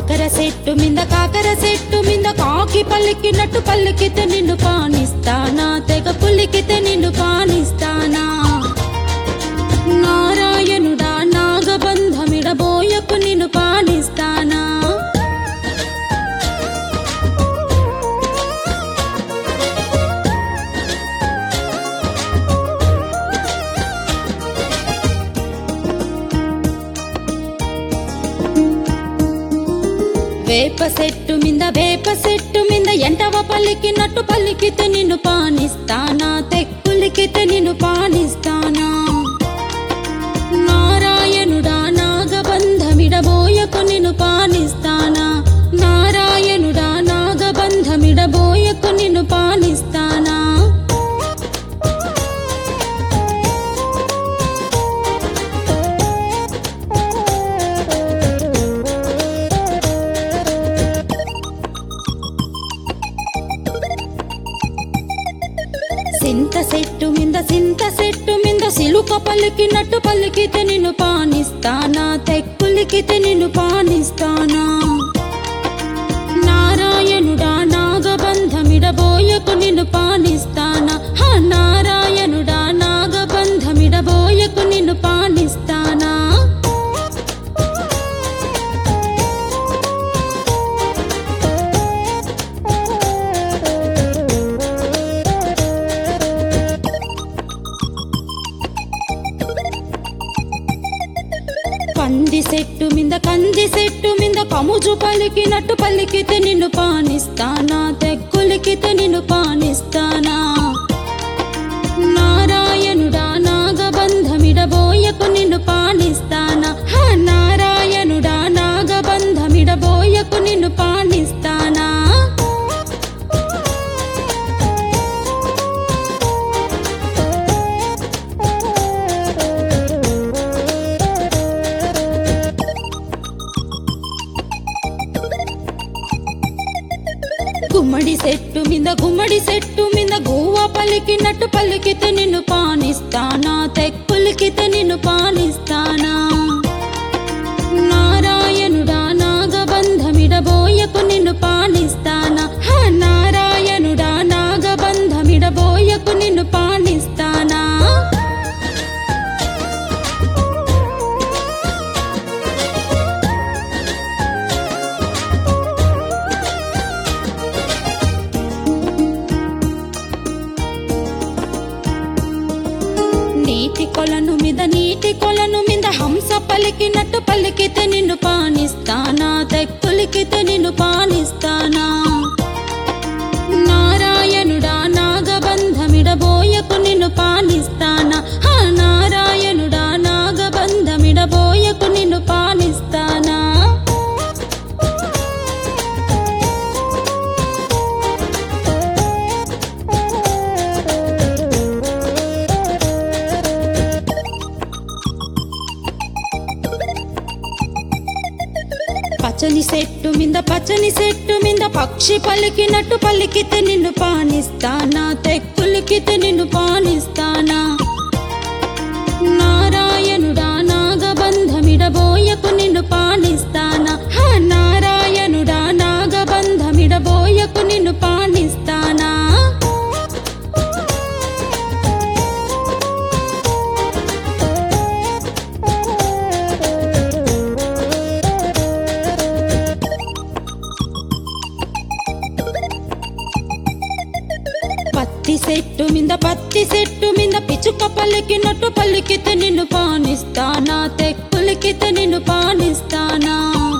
కాకర చెట్టు మింద కాకర చెట్టు మింద కాకి పలికినట్టు పలికితే నిన్ను పానిస్తానా తెగ పులికితే నిన్ను పానిస్తానా నారాయణుడా నాగబంధమిడబోయకు నిన్ను పానిస్తానా వేప చెట్టు మింద వేప చెట్టు మింద ఎంటవ పలికినట్టు పలికితే నిన్ను పానిస్తానా తెక్కులికితే నిన్ను పానిస్తానా నారాయణుడా నాగబంధమిడబోయకు నిన్ను పానిస్తానా నారాయణుడా నాగబంధమిడబోయకు నిన్ను పానిస్తానా సింత చెట్టు మింద సింత చెట్టు మింద సిలుక పలికినట్టు పలికితే నిన్ను పానిస్తానా తెక్కులికితే నిన్ను పానిస్తానా నారాయణుడా నాగబంధమిడబోయకు నిన్ను పానిస్తానా హ నారాయణుడా నాగబంధమిడబోయకు నిన్ను పానిస్తానా పంది చెట్టు మింద కంది చెట్టు మింద కముజు పలికినట్టు పలికితే నిన్ను పానిస్తానా తెక్కులికితే నిన్ను పానిస్తానా నారాయణుడా నాగబంధమిడబోయకు నిన్ను పానిస్తానా హ నారాయణుడా నాగబంధమిడబోయకు నిన్ను పానిస్తానా గుమ్మడి చెట్టు మీద గుమ్మడి చెట్టు మీద గువ్వ పలికినట్టు పలికితే నిన్ను పానిస్తానా తెక్కులికితే నిన్ను పానిస్తానా నారాయణుడా నాగబంధమిడబోయకు నిన్ను పానిస్తానా హ నారాయణుడా నాగబంధమిడబోయకు నిన్ను పానిస్తానా నీటి కొలను మీద నీటి కొలను మీద హంస పలికినట్టు పలికితే నిన్ను పానిస్తానా తెక్కులికితే నిన్ను పానిస్తానా నారాయణుడా నాగబంధమిడబోయకు నిన్ను పానిస్తానా హ నారాయణుడా నాగబంధమిడబోయకు నిన్ను పానిస్తానా పచ్చని చెట్టు మీద పచ్చని చెట్టు మీద పక్షి పలికినట్టు పలికితే నిన్ను పానిస్తానా తెక్కులికితే నిన్ను పానిస్తానా నారాయణుడా నాగబంధమిడబోయకు నిన్ను పానిస్తానా హ నారాయణుడా నాగబంధమిడబోయకు నిన్ను పానిస్తానా పత్తి చెట్టు మీద పత్తి చెట్టు మీద పిచ్చుక పలికినట్టు పలికితే నిన్ను పానిస్తానా తెక్కులికితే నిన్ను పానిస్తానా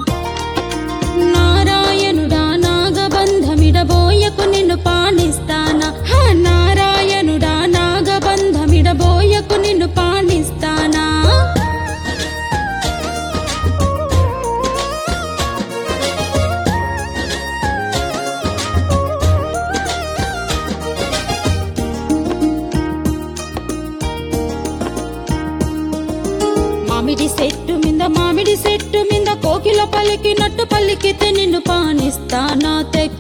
నారాయణుడా నాగబంధమిడబోయకు నిన్ను పానిస్తానా హ నారాయణుడా నాగబంధమిడబోయకు నిన్ను పానిస్తానా మామిడి చెట్టు మీద మామిడి చెట్టు మీద కోకిల పలికినట్టు పలికితే నిన్ను పానిస్తానా తెక్కు